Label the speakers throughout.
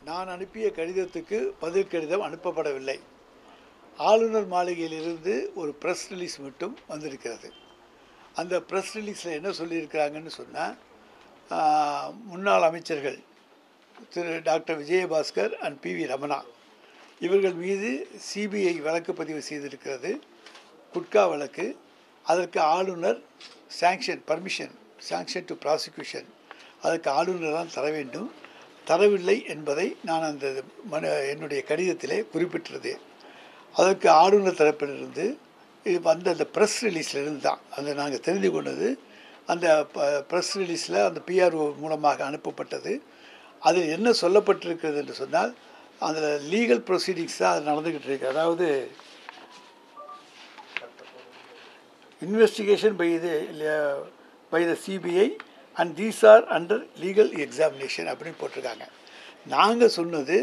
Speaker 1: நான் அனுப்பிய கடிதத்துக்கு பதில் கடிதம் அனுப்பப்படவில்லை ஆளுநர் மாளிகையிலிருந்து ஒரு ப்ரெஸ் ரிலீஸ் மட்டும் வந்திருக்கிறது அந்த ப்ரெஸ் ரிலீஸில் என்ன சொல்லியிருக்கிறாங்கன்னு சொன்னால் முன்னாள் அமைச்சர்கள் திரு doctor Vijayabaskar and P V Ramana இவர்கள் மீது சிபிஐ வழக்கு பதிவு செய்திருக்கிறது குட்கா வழக்கு அதற்கு ஆளுநர் sanction permission sanction to prosecution அதற்கு ஆளுநர் தான் தர வேண்டும் தரவில்லை என்பதை நான் அந்த மனு என்னுடைய கடிதத்திலே குறிப்பிட்டிருந்தேன் அதற்கு ஆளுநர் தரப்பிலிருந்து இது வந்த அந்த ப்ரெஸ் ரிலீஸ்லேருந்து தான் அந்த நாங்கள் தெரிந்து கொண்டது அந்த ப்ரெஸ் ரிலீஸில் அந்த பிஆர்ஓ மூலமாக அனுப்பப்பட்டது அதில் என்ன சொல்லப்பட்டிருக்கிறது என்று சொன்னால் அதில் லீகல் ப்ரொசீடிங்ஸ் தான் அது நடந்துக்கிட்டு இருக்கு அதாவது இன்வெஸ்டிகேஷன் பை இது by the CBI and these are under legal examination அப்படின்னு போட்டிருக்காங்க நாங்கள் சொன்னது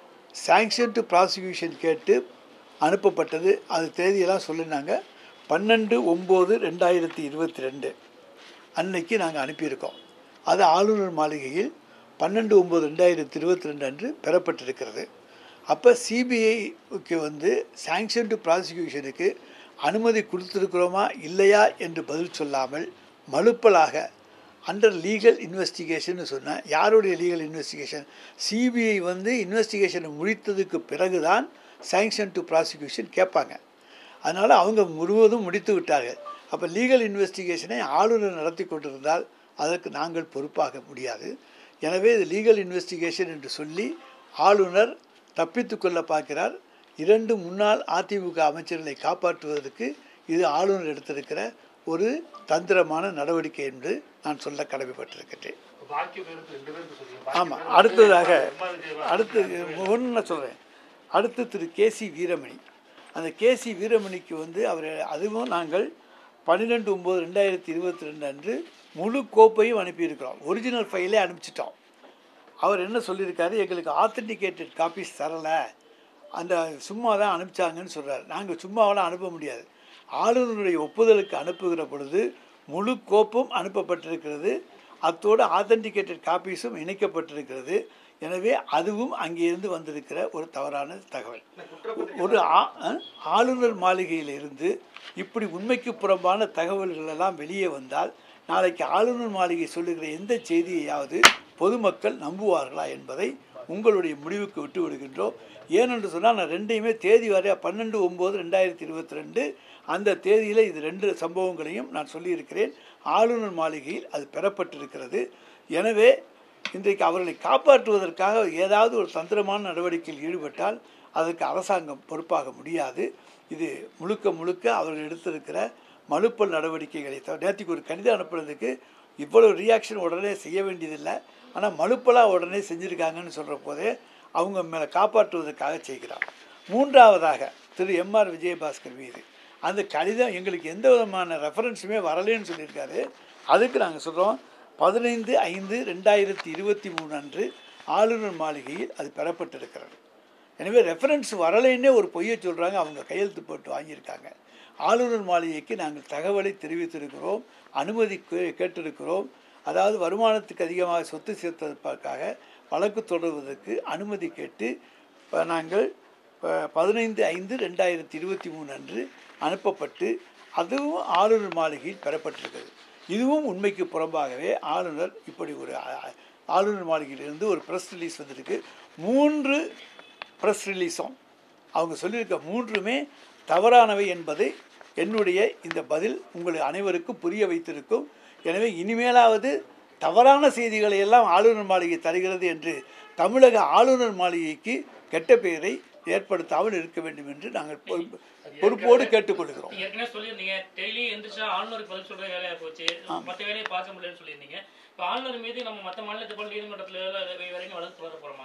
Speaker 1: சாங்ஷன் டு ப்ராசிக்யூஷன் கேட்டு அனுப்பப்பட்டது அது தேதியெல்லாம் சொல்லினாங்க பன்னெண்டு ஒம்பது ரெண்டாயிரத்தி இருபத்தி ரெண்டு அன்னைக்கு நாங்கள் அனுப்பியிருக்கோம் அது ஆளுநர் மாளிகையில் பன்னெண்டு ஒம்பது ரெண்டாயிரத்தி இருபத்தி ரெண்டு அன்று பெறப்பட்டிருக்கிறது அப்போ சிபிஐக்கு வந்து சாங்ஷன் டு ப்ராசிக்யூஷனுக்கு அனுமதி கொடுத்துருக்குறோமா இல்லையா என்று பதில் சொல்லாமல் மலுப்பலாக அண்டர் லீகல் இன்வெஸ்டிகேஷன் சொன்னேன் யாருடைய லீகல் இன்வெஸ்டிகேஷன் சிபிஐ வந்து இன்வெஸ்டிகேஷனை முடித்ததுக்கு பிறகு தான் சாங்ஷன் டு ப்ராசிக்யூஷன் கேட்பாங்க அதனால் அவங்க முழுவதும் முடித்து விட்டார்கள் அப்போ லீகல் இன்வெஸ்டிகேஷனை ஆளுநர் நடத்தி கொண்டிருந்தால் அதற்கு நாங்கள் பொறுப்பாக முடியாது எனவே இது லீகல் இன்வெஸ்டிகேஷன் என்று சொல்லி ஆளுநர் தப்பித்து கொள்ள பார்க்கிறார் இரண்டு முன்னாள் அதிமுக அமைச்சர்களை காப்பாற்றுவதற்கு இது ஆளுநர் எடுத்திருக்கிற ஒரு தந்திரமான நடவடிக்கை என்று நான் சொல்ல கடமைப்பட்டிருக்கின்றேன்
Speaker 2: பாக்கி பேருக்கு ரெண்டு பேருக்கு சொல்லுங்க
Speaker 1: ஆமாம் அடுத்ததாக அடுத்து ஒன்று நான் சொல்கிறேன் அடுத்து திரு கேசி வீரமணி அந்த கேசி வீரமணிக்கு வந்து அவர் அதுவும் நாங்கள் பன்னிரெண்டு ஒம்பது ரெண்டாயிரத்தி இருபத்தி ரெண்டு அன்று முழு கோப்பையும் அனுப்பியிருக்கிறோம் ஒரிஜினல் ஃபைலே அனுப்பிச்சிட்டோம் அவர் என்ன சொல்லியிருக்காரு எங்களுக்கு ஆத்தென்டிகேட்டட் காப்பீஸ் தரலை அந்த சும்மா தான் அனுப்பிச்சாங்கன்னு சொல்கிறார் நாங்கள் சும்மாவெல்லாம் அனுப்ப முடியாது ஆளுநருடைய ஒப்புதலுக்கு அனுப்புகிற பொழுது முழு கோப்பும் அனுப்பப்பட்டிருக்கிறது அத்தோடு ஆத்தென்டிகேட்டட் காப்பீஸும் இணைக்கப்பட்டிருக்கிறது எனவே அதுவும் அங்கிருந்து வந்திருக்கிற ஒரு தவறான தகவல் ஒரு ஆ- அ? ஆளுநர் மாளிகையிலிருந்து இப்படி உண்மைக்கு புறம்பான தகவல்கள் எல்லாம் வெளியே வந்தால் நாளைக்கு ஆளுநர் மாளிகை சொல்லுகிற எந்த செய்தியையாவது பொதுமக்கள் நம்புவார்களா என்பதை உங்களுடைய முடிவுக்கு விட்டு விடுகின்றோம் ஏனென்று சொன்னால் நான் ரெண்டையுமே தேதி வரையா பன்னெண்டு ஒம்பது ரெண்டாயிரத்தி இருபத்தி ரெண்டு அந்த தேதியில் இது ரெண்டு சம்பவங்களையும் நான் சொல்லியிருக்கிறேன் ஆளுநர் மாளிகையில் அது பெறப்பட்டிருக்கிறது எனவே இன்றைக்கு அவர்களை காப்பாற்றுவதற்காக ஏதாவது ஒரு தந்திரமான நடவடிக்கையில் ஈடுபட்டால் அதற்கு அரசாங்கம் பொறுப்பாக முடியாது இது முழுக்க முழுக்க அவர்கள் எடுத்திருக்கிற மலுப்பல் நடவடிக்கைகளை தவிர நேற்றுக்கு ஒரு கடிதம் அனுப்புறதுக்கு இவ்வளவு ரியாக்ஷன் உடனே செய்ய வேண்டியதில்லை ஆனால் மலுப்பலாக உடனே செஞ்சுருக்காங்கன்னு சொல்கிற போதே அவங்க மேலே காப்பாற்றுவதற்காக செய்கிறார் மூன்றாவதாக திரு எம்ஆர் விஜயபாஸ்கர் மீது அந்த கடிதம் எங்களுக்கு எந்த விதமான ரெஃபரன்ஸுமே வரலைன்னு சொல்லியிருக்காரு அதுக்கு நாங்கள் சொல்கிறோம் பதினைந்து ஐந்து ரெண்டாயிரத்தி இருபத்தி மூணு அன்று ஆளுநர் மாளிகையில் அது பெறப்பட்டிருக்கிறது எனவே ரெஃபரன்ஸ் வரலைன்னே ஒரு பொய்யை சொல்கிறாங்க அவங்க கையெழுத்து போட்டு வாங்கியிருக்காங்க ஆளுநர் மாளிகைக்கு நாங்கள் தகவலை தெரிவித்திருக்கிறோம் அனுமதி கே- கேட்டிருக்கிறோம் அதாவது வருமானத்துக்கு அதிகமாக சொத்து சேர்த்ததற்காக வழக்கு தொடர்வதற்கு அனுமதி கேட்டு இப்ப நாங்கள் ப- பதினைந்து ஐந்து ரெண்டாயிரத்தி இருபத்தி மூணு அன்று அனுப்பப்பட்டு அதுவும் ஆளுநர் மாளிகையில் பெறப்பட்டிருக்கிறது இதுவும் உண்மைக்கு புறம்பாகவே ஆளுநர் இப்படி ஒரு அ- ஆளுநர் மாளிகையிலிருந்து ஒரு ப்ரெஸ் ரிலீஸ் வந்திருக்கு மூன்று ப்ரெஸ் ரிலீஸும் அவங்க சொல்லியிருக்க மூன்றுமே தவறானவை என்பதை என்னுடைய இந்த பதில் உங்கள் அனைவருக்கும் புரிய வைத்திருக்கும் எனவே இனிமேலாவது தவறான செய்திகளை எல்லாம் ஆளுநர் மாளிகை தருகிறது என்று தமிழக ஆளுநர் மாளிகைக்கு கெட்ட பெயரை ஏற்படுத்தாமல் இருக்க வேண்டும் என்று நாங்கள் பொறுப்பு- பொறுப்போடு கேட்டுக்கொள்கிறோம்
Speaker 3: நீங்க ஏற்கனவே சொல்லியிருந்தீங்க டெய்லி எந்திரிச்சா ஆளுநருக்கு பதில் சொல்ற வேலையா போச்சு மத்த வேலையை பார்க்க முடியலன்னு சொல்லியிருந்தீங்க இப்போ ஆளுநர் மீது நம்ம மத்த மாநிலத்தை போல நீதிமன்றத்துல எல்லாம் வரைக்கும் வழக்கு தொடர போறோமா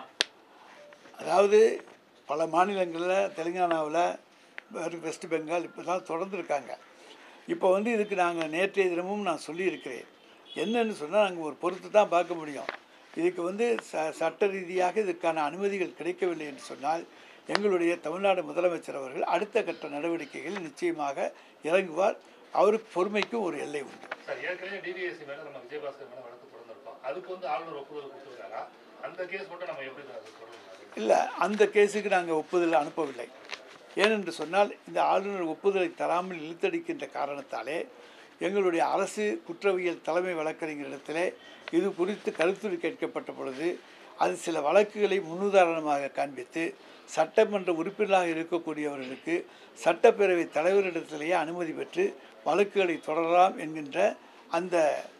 Speaker 1: அதாவது பல மாநிலங்களில் தெலுங்கானாவில் வேறு வெஸ்ட் பெங்கால் இப்போ தான் தொடர்ந்துருக்காங்க இப்போ வந்து இதுக்கு நாங்கள் நேற்றைய தினமும் நான் சொல்லியிருக்கிறேன் என்னன்னு சொன்னால் நாங்கள் ஒரு பொறுத்து தான் பார்க்க முடியும் இதுக்கு வந்து ச சட்ட ரீதியாக இதுக்கான அனுமதிகள் கிடைக்கவில்லை என்று சொன்னால் எங்களுடைய தமிழ்நாடு முதலமைச்சர் அவர்கள் அடுத்த கட்ட நடவடிக்கைகளில் நிச்சயமாக இறங்குவார் அவருக்கு பொறுமைக்கும் ஒரு எல்லை உண்டு
Speaker 2: சார் ஏற்கனவே டிவிஎஸ்சி மேல நம்ம விஜயபாஸ்கர் மேல வழக்கு தொடர்ந்திருக்கோம் அதுக்கு வந்து ஆளுநர் ஒப்புதல் கொடுத்துருக்காரா அந்த கேஸ் மட்டும் நம்ம எப்படி சார் தொடர்ந்து
Speaker 1: இல்லை அந்த கேஸுக்கு நாங்கள் ஒப்புதல் அனுப்பவில்லை ஏனென்று சொன்னால் இந்த ஆளுநர் ஒப்புதலை தராமல் இழுத்தடிக்கின்ற காரணத்தாலே எங்களுடைய அரசு குற்றவியல் தலைமை வழக்கறிஞரிடத்திலே இது குறித்து கருத்துரை கேட்கப்பட்ட பொழுது அது சில வழக்குகளை முன்னுதாரணமாக காண்பித்து சட்டமன்ற உறுப்பினராக இருக்கக்கூடியவர்களுக்கு சட்டப்பேரவை தலைவரிடத்திலேயே அனுமதி பெற்று வழக்குகளை தொடரலாம் என்கின்ற அந்த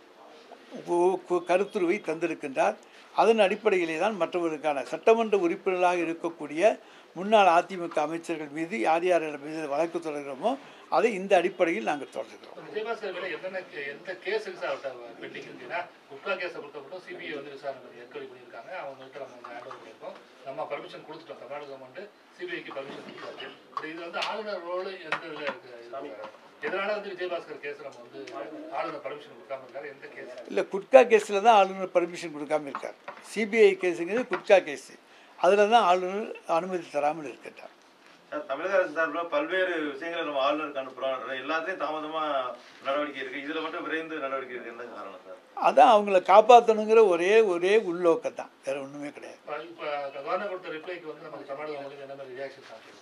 Speaker 1: கு- கு- கருத்துருவை தந்திருக்கின்றார் அதன் அடிப்படையிலே தான் மற்றவர்களுக்கான சட்டமன்ற உறுப்பினராக இருக்கக்கூடிய முன்னாள் அதிமுக அமைச்சர்கள் மீது யார் யார் மீது வழக்கு தொடர்கிறோமோ அதை இந்த அடிப்படையில் நாங்கள் தொடர்கிறோம்
Speaker 2: விஜயபாஸ்கர் மேல என்னென்ன கே- எந்த கேஸுக்கு சார் அவர்கிட்ட பெண்டிங் இருக்குன்னா குட்கா கேஸை பொறுத்த மட்டும் சிபிஐ வந்து விசாரணை பண்ணி என்கொயரி பண்ணியிருக்காங்க அவங்கள்ட்ட நம்ம ஹேண்ட் ஓவர் பண்ணியிருக்கோம் நம்ம பர்மிஷன் கொடுத்துட்டோம் தமிழ்நாடு கவர்மெண்ட் சிபிஐக்கு பர்மிஷன் கொடுத்தாச்சு பட் இது வந்து ஆளுநர் ரோல் எந்த இதில் இருக்கு இருக்கு? எதனால வந்து விஜயபாஸ்கர் கேஸ் நம்ம வந்து ஆளுநர் பர்மிஷன் கொடுக்காம இருக்காரு எந்த கேஸ்
Speaker 1: இல்லை குட்கா கேஸில் தான் ஆளுநர் பர்மிஷன் கொடுக்காம இருக்கார் சிபிஐ கேஸுங்கிறது குட்கா கேஸு அதில் தான் ஆளுநர் அனுமதி தராமல் இருக்கின்றார்
Speaker 4: சார், தமிழக அரசு சார்பில் பல்வேறு விஷயங்களை நம்ம ஆளுநருக்கு அனுப்புறோம் எல்லாத்தையும் தாமதமா நடவடிக்கை இருக்கு இதுல மட்டும் விரைந்து நடவடிக்கை இருக்கு என்ன காரணம் சார்
Speaker 1: அதான் அவங்கள காப்பாற்றணுங்கிற ஒரே ஒரே உள்நோக்கம் தான் வேறு ஒன்றுமே கிடையாது
Speaker 2: இப்போ கவர்னர் கொடுத்த ரிப்ளைக்கு வந்து நமக்கு தமிழ்நாடு கவர்மெண்ட் என்ன மாதிரி ரியாக்ஷன் காட்டுறோம்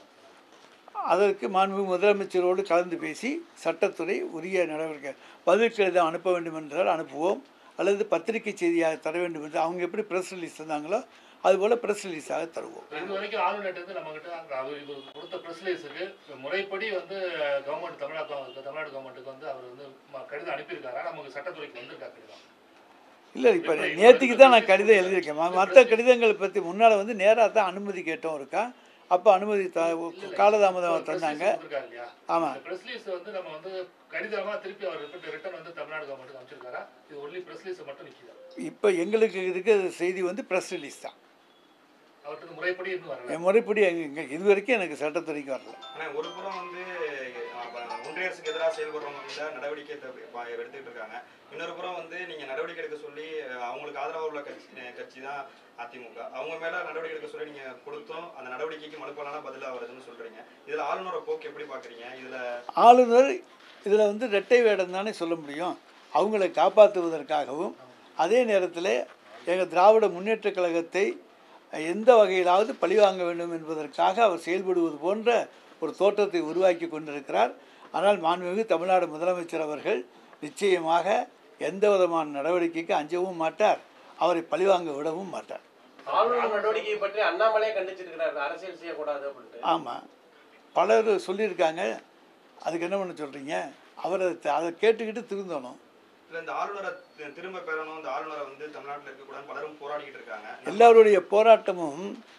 Speaker 1: அதற்கு மாண்பு முதலமைச்சரோடு கலந்து பேசி சட்டத்துறை உரிய நடவடிக்கை பதில் கடிதம் அனுப்ப வேண்டும் என்றால் அனுப்புவோம் அல்லது பத்திரிகை செய்தியாக தர வேண்டும் என்று அவங்க எப்படி ப்ரெஸ் ரிலீஸ் தந்தாங்களோ அதுபோல் ப்ரெஸ் ரிலீஸாக தருவோம்
Speaker 2: இது வரைக்கும் ஆளுநர்கிட்ட இருந்து நம்ம கிட்ட அவர் இவர் கொடுத்த ப்ரெஸ் ரிலீஸுக்கு முறைப்படி வந்து கவர்மெண்ட் தமிழ்நாடு கவ- தமிழ்நாடு கவர்மெண்ட்டுக்கு வந்து அவர் வந்து ம- கடிதம் அனுப்பியிருக்காரா நமக்கு சட்டத்துறைக்கு வந்திருக்கா கடிதம்
Speaker 1: இல்லை இப்போ நேற்றுக்கு தான் நான் கடிதம் எழுதியிருக்கேன் ம- மற்ற கடிதங்களை பற்றி முன்னால் வந்து நேராக தான் அனுமதி கேட்டோம் இருக்கா அப்போ அனுமதி த காலதாமதம் தந்தாங்க
Speaker 2: வந்திருக்காரு இல்லையா
Speaker 1: ஆமாம்
Speaker 2: இந்த ப்ரெஸ் ரிலீஸ் வந்து நம்ம வந்து கடிதமா திருப்பி அவர் ரிட்டர்ன் வந்து தமிழ்நாடு கவர்மெண்ட்டுக்கு அனுப்பிச்சிருக்காரா இது ஒன்லி ப்ரெஸ் ரிலீஸ் மட்டும் நிற்கிதா
Speaker 1: இப்போ எங்களுக்கு இருக்கிற செய்தி வந்து ப்ரெஸ் ரிலீஸ் தான்
Speaker 2: அவர்கிட்ட இருந்து முறைப்படி இன்னும் வரல
Speaker 1: என் முறைப்படி எங்க இது வரைக்கும் எனக்கு சட்டத்துறைக்கு வரல
Speaker 5: ஆனால் ஒரு புறம் வந்து அப்ப, ஒன்றிய அரசுக்கு எதிராக செயல்படுறவங்க மீது நடவடிக்கை த- ப- எடுத்துக்கிட்டு இருக்காங்க இன்னொரு புறம் வந்து நீங்க நடவடிக்கை எடுக்க சொல்லி அஹ், அவங்களுக்கு ஆதரவாக உள்ள கட்சி அஹ், கட்சி தான் அதிமுக அவங்க மேல நடவடிக்கை எடுக்க சொல்லி நீங்க கொடுத்தோம் அந்த நடவடிக்கைக்கு மலுப்பாலான பதிலாக வருதுன்னு சொல்றீங்க இதுல ஆளுநரோட போக்கு எப்படி பாக்குறீங்க இதுல
Speaker 1: ஆளுநர் இதில் வந்து இரட்டை வேடம் தானே சொல்ல முடியும் அவங்களை காப்பாற்றுவதற்காகவும் அதே நேரத்தில் எங்கள் திராவிட முன்னேற்றக் கழகத்தை எந்த வகையிலாவது பழிவாங்க வேண்டும் என்பதற்காக அவர் செயல்படுவது போன்ற ஒரு தோற்றத்தை உருவாக்கி கொண்டிருக்கிறார் ஆனால் மாண்புமிகு தமிழ்நாடு முதலமைச்சர் அவர்கள் நிச்சயமாக எந்த விதமான நடவடிக்கைக்கு அஞ்சவும் மாட்டார் அவரை பழிவாங்க விடவும் மாட்டார்
Speaker 6: ஆளுநர் நடவடிக்கையை பற்றி அண்ணாமலையே கண்டிச்சிருக்கிறார் அரசியல் செய்யக்கூடாது அப்படின்ட்டு
Speaker 1: ஆமாம் பலர் சொல்லியிருக்காங்க அதுக்கு என்ன பண்ண சொல்கிறீங்க அவர் அதை அதை கேட்டுக்கிட்டு திருந்தணும்
Speaker 5: இல்ல இந்த ஆளுநரை தி- திரும்ப பெறணும் இந்த ஆளுநரை வந்து தமிழ்நாட்டில் இருக்கக்கூடாது பலரும் போராடிக்கிட்டு இருக்காங்க
Speaker 1: எல்லாருடைய போராட்டமும்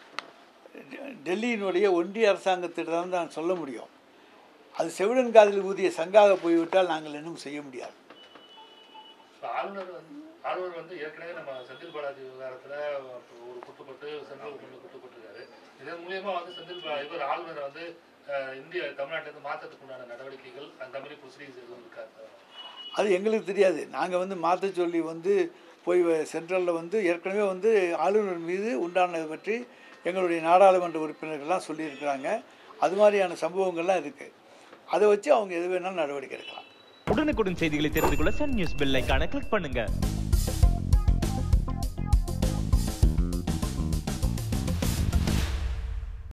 Speaker 1: டெ- டெல்லியினுடைய ஒன்றிய அரசாங்கத்திடம் தான் சொல்ல முடியும் அது செவிடன் காதில் ஊதிய சங்காக போய்விட்டால் நாங்கள் இன்னும் செய்ய முடியாது
Speaker 2: இப்ப ஆளுநர் வந்து ஆளுநர் வந்து ஏற்கனவே நம்ம செந்தில் பாலாஜி விவகாரத்துல ஒரு குற்றப்பட்டு சென்ட்ரல் கொண்டு குற்றப்பட்டிருக்காரு இதன் மூலியமா வந்து செந்தில் பா- இவர் ஆளுநரை வந்து அஹ், இந்திய தமிழ்நாட்டுல இருந்து மாற்றத்துக்கு உண்டான நடவடிக்கைகள் அந்த மாதிரி ப்ரொசீடிங்ஸ் எதுவும் இருக்காது
Speaker 1: அது எங்களுக்கு தெரியாது நாங்கள் வந்து மாற்ற சொல்லி வந்து போய் சென்ட்ரலில் வந்து ஏற்கனவே வந்து ஆளுநர் மீது உண்டானதை பற்றி எங்களுடைய நாடாளுமன்ற உறுப்பினர்கள்லாம் சொல்லியிருக்கிறாங்க அது மாதிரியான சம்பவங்கள்லாம் இருக்குது அதை வச்சு அவங்க எது வேணாலும் நடவடிக்கை எடுக்கலாம்
Speaker 7: உடனுக்குடன் செய்திகளை தெரிந்து கொள்ள சன் நியூஸ் பெல் ஐகானை கிளிக் பண்ணுங்க